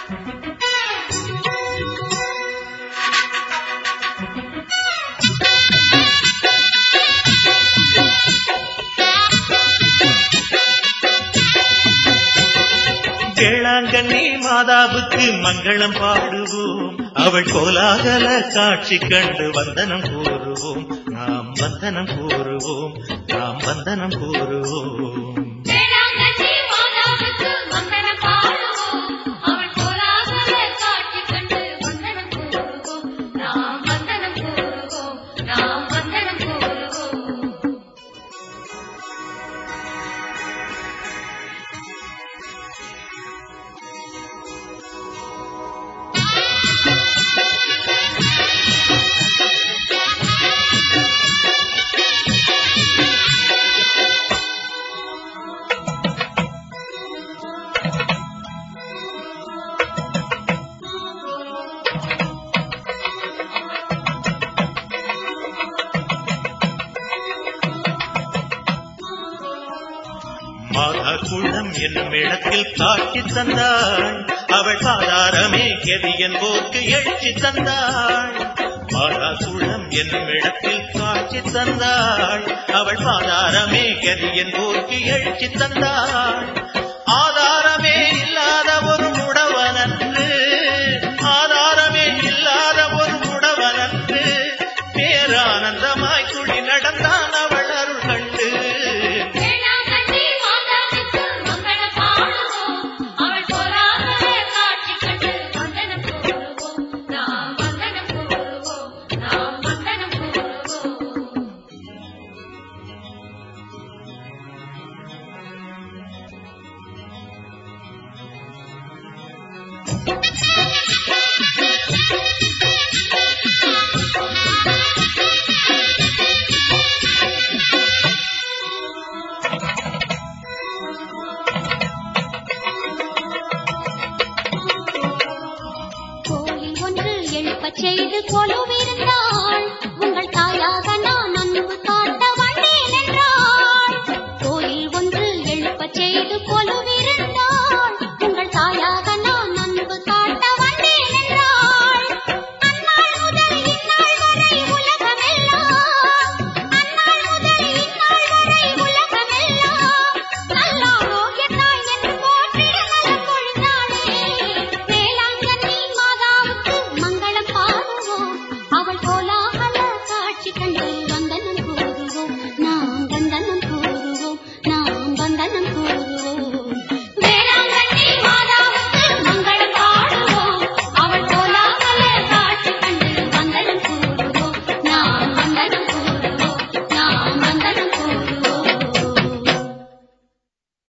வேளாங்கண்ணி மாதாவுக்கு மங்களம் பாடுவோம் அவள் கோலாகல காட்சி கண்டு வந்தனம் கூறுவோம் நாம் வந்தனம் கூறுவோம் நாம் வந்தனம் கூறுவோம் வேளாங்கண்ணி மாதாவுக்கு வந்தனம் பாடுவோம். அவள் கோலாகல காட்சி கண்டு வந்தனம் கூறுவோம். நாம் வந்தனம் கூறுவோம். நாம் வந்தனம் கூறுவோம். மாதா குளம் என்னும் இடத்தில் காட்சி தந்தாள் அவள் சாதாரமே கெதியன் போக்கு எழுச்சி தந்தாள் மாதா குளம் என்னும் இடத்தில் காட்சி தந்தாள் அவள் சாதாரமே கெதியன் போக்கு எழுச்சி தந்தாள் ஆதாரமே இல்லாத ஒரு முடவனன்று ஆதாரமே இல்லாத ஒரு முடவனன்று பேரானந்தமாய் குடி நடந்தான் அவள் அருள் கண்டு வேளாங்கண்ணி மாதாவுக்கு மங்களம் பாடுவோம். அவள் கோலாகல காட்சி கண்டு வந்தனம் கூறுவோம். நாம் வந்தனம் கூறுவோம். நாம் வந்தனம் கூறுவோம். கோயில் ஒன்று எழுப்பச் செய்து கொலுவிருந்தாள் உங்கள் தாயாக நான் அன்பு காட்ட வந்தேன் என்றாள் கோயில் ஒன்று எழுப்பச் செய்து கொலுவிருந்தாள் உங்கள் தாயாக நான் அன்பு காட்ட வந்தேன் என்றாள் அந்நாள் முதல் இந்நாள் வரை உலகமெல்லாம் அந்நாள் முதல் இந்நாள் வரை உலகமெல்லாம் நல்ல ஆரோக்கியத்தாய் என்று போற்றிட நலம் பொழிந்தாளே வேளாங்கண்ணி மாதாவுக்கு மங்களம் பாடுவோம் அவள் கோலாகல காட்சி கண்டு